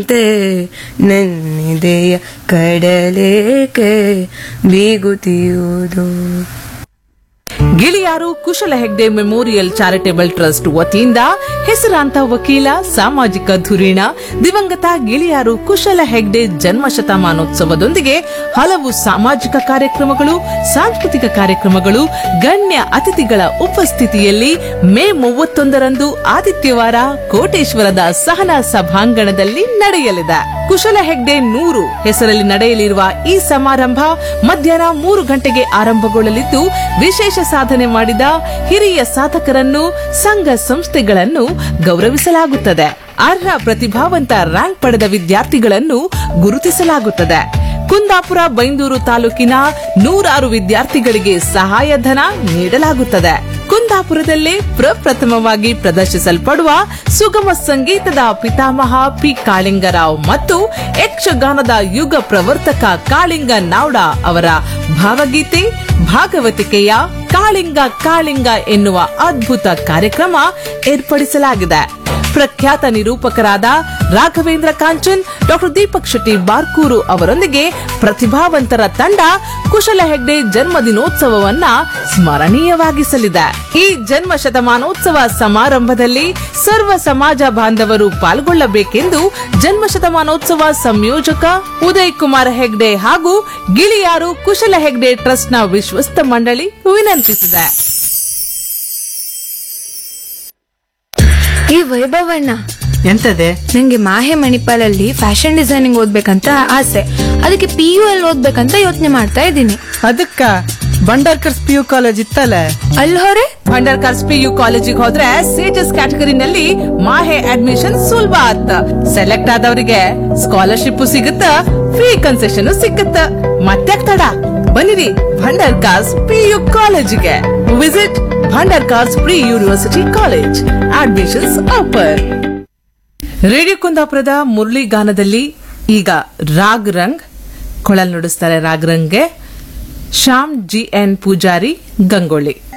ನನ್ನಿದೆಯ ಕಡಲೇಕೆ ಬೀಗುತ್ತಿಯುವುದು ಗಿಳಿಯಾರು ಕುಶಲ Hegde memorial charitable trust ವತಿಯಿಂದ ಹೆಸರಾಂತ ವಕೀಲ ಸಾಮಾಜಿಕ ಧುರೀಣ ದಿವಂಗತ ಗಿಳಿಯಾರು ಕುಶಲ ಹೆಗ್ಡೆ ಜನ್ಮ ಶತಮಾನೋತ್ಸವದೊಂದಿಗೆ ಹಲವು ಸಾಮಾಜಿಕ ಕಾರ್ಯಕ್ರಮಗಳು ಸಾಂಸ್ಕೃತಿಕ ಕಾರ್ಯಕ್ರಮಗಳು ಗಣ್ಯ ಅತಿಥಿಗಳ ಉಪಸ್ಥಿತಿಯಲ್ಲಿ ಮೇ ಮೂವತ್ತೊಂದರಂದು ಆದಿತ್ಯವಾರ ಕೋಟೇಶ್ವರದ ಸಹನಾ ಸಭಾಂಗಣದಲ್ಲಿ ನಡೆಯಲಿದೆ ಕುಶಲ ಹೆಗ್ಡೆ ನೂರು ಹೆಸರಲ್ಲಿ ನಡೆಯಲಿರುವ ಈ ಸಮಾರಂಭ ಮಧ್ಯಾಹ್ನ ಮೂರು ಗಂಟೆಗೆ ಆರಂಭಗೊಳ್ಳಲಿದ್ದು ವಿಶೇಷ ಸಾಧನೆ ಮಾಡಿದ ಹಿರಿಯ ಸಾಧಕರನ್ನು ಸಂಘ ಸಂಸ್ಥೆಗಳನ್ನು ಗೌರವಿಸಲಾಗುತ್ತದೆ ಅರ್ಹ ಪ್ರತಿಭಾವಂತ ರ್ಯಾಂಕ್ ಪಡೆದ ವಿದ್ಯಾರ್ಥಿಗಳನ್ನು ಗುರುತಿಸಲಾಗುತ್ತದೆ ಕುಂದಾಪುರ ಬೈಂದೂರು ತಾಲೂಕಿನ ನೂರಾರು ವಿದ್ಯಾರ್ಥಿಗಳಿಗೆ ಸಹಾಯಧನ ನೀಡಲಾಗುತ್ತದೆ ಕುಂದಾಪುರದಲ್ಲೇ ಪ್ರಪ್ರಥಮವಾಗಿ ಪ್ರದರ್ಶಿಸಲ್ಪಡುವ ಸುಗಮ ಸಂಗೀತದ ಪಿತಾಮಹ ಪಿ ಕಾಳಿಂಗರಾವ್ ಮತ್ತು ಯಕ್ಷಗಾನದ ಯುಗ ಪ್ರವರ್ತಕ ಕಾಳಿಂಗ ನಾವ್ಡ ಅವರ ಭಾವಗೀತೆ ಭಾಗವತಿಕೆಯ ಕಾಳಿಂಗ ಕಾಳಿಂಗ ಎನ್ನುವ ಅದ್ಭುತ ಕಾರ್ಯಕ್ರಮ ಏರ್ಪಡಿಸಲಾಗಿದೆ ಪ್ರಖ್ಯಾತ ನಿರೂಪಕರಾದ ರಾಘವೇಂದ್ರ ಕಾಂಚನ್ ಡಾಕ್ಟರ್ ದೀಪಕ್ ಶೆಟ್ಟಿ ಬಾರ್ಕೂರು ಅವರೊಂದಿಗೆ ಪ್ರತಿಭಾವಂತರ ತಂಡ ಕುಶಲ ಹೆಗ್ಡೆ ಜನ್ಮದಿನೋತ್ಸವವನ್ನ ಸ್ಮರಣೀಯವಾಗಿಸಲಿದೆ ಈ ಜನ್ಮ ಶತಮಾನೋತ್ಸವ ಸಮಾರಂಭದಲ್ಲಿ ಸರ್ವ ಸಮಾಜ ಬಾಂಧವರು ಪಾಲ್ಗೊಳ್ಳಬೇಕೆಂದು ಜನ್ಮ ಶತಮಾನೋತ್ಸವ ಸಂಯೋಜಕ ಉದಯ್ ಕುಮಾರ್ ಹೆಗ್ಡೆ ಹಾಗೂ ಗಿಳಿಯಾರು ಕುಶಲ ಹೆಗ್ಡೆ ಟ್ರಸ್ಟ್ನ ವಿಶ್ವಸ್ತ ಮಂಡಳಿ ವಿನಂತಿಸಿದೆ ಈ ವೈಭವಣ್ಣ ಎಂತದೆ ನಂಗೆ ಮಾಹೆ ಮಣಿಪಾಲಲ್ಲಿ ಫ್ಯಾಷನ್ ಡಿಸೈನಿಂಗ್ ಓದ್ಬೇಕಂತ ಆಸೆ ಅದಕ್ಕೆ ಪಿ ಯು ಎಲ್ ಓದ್ಬೇಕಂತ ಯೋಚನೆ ಮಾಡ್ತಾ ಇದ್ದೀನಿ ಅದಕ್ಕ ಬಂಡಾರ್ಕರ್ಸ್ ಪಿ ಯು ಕಾಲೇಜ್ ಇತ್ತಲ್ಲ ಅಲ್ಲಿ ಹೊರೆ ಭಂಡಾರ್ಕರ್ಸ್ ಪಿ ಯು ಕಾಲೇಜಿಗೆ ಹೋದ್ರೆ ಸೇಜಸ್ ಕ್ಯಾಟಗರಿನಲ್ಲಿ ಮಾಹೆ ಅಡ್ಮಿಷನ್ ಸುಲಭ ಆತ್ ಸೆಲೆಕ್ಟ್ ಆದವರಿಗೆ ಸ್ಕಾಲರ್ಶಿಪ್ ಸಿಗುತ್ತ ಫ್ರೀ ಕನ್ಸೆಷನ್ ಸಿಗುತ್ತ ಮತ್ತೆ ತಡ ಬನ್ನಿರಿ ಭಂಡಾರ್ಕಾಸ್ ಪಿ ಯು ಕಾಲೇಜಿಗೆ visit Bhandarkars pre university college admissions open radio ಕುಂದಾಪುರದ ಮುರಳಿ ಗಾನದಲ್ಲಿ ಈಗ ರಾಗ್ ರಂಗ್ ಕೊಳಲ್ ನುಡಿಸ್ತಾರೆ ರಾಗ್ ರಂಗ್ಗೆ ಶ್ಯಾಮ್ ಜಿ ಎನ್ ಪೂಜಾರಿ ಗಂಗೊಳ್ಳಿ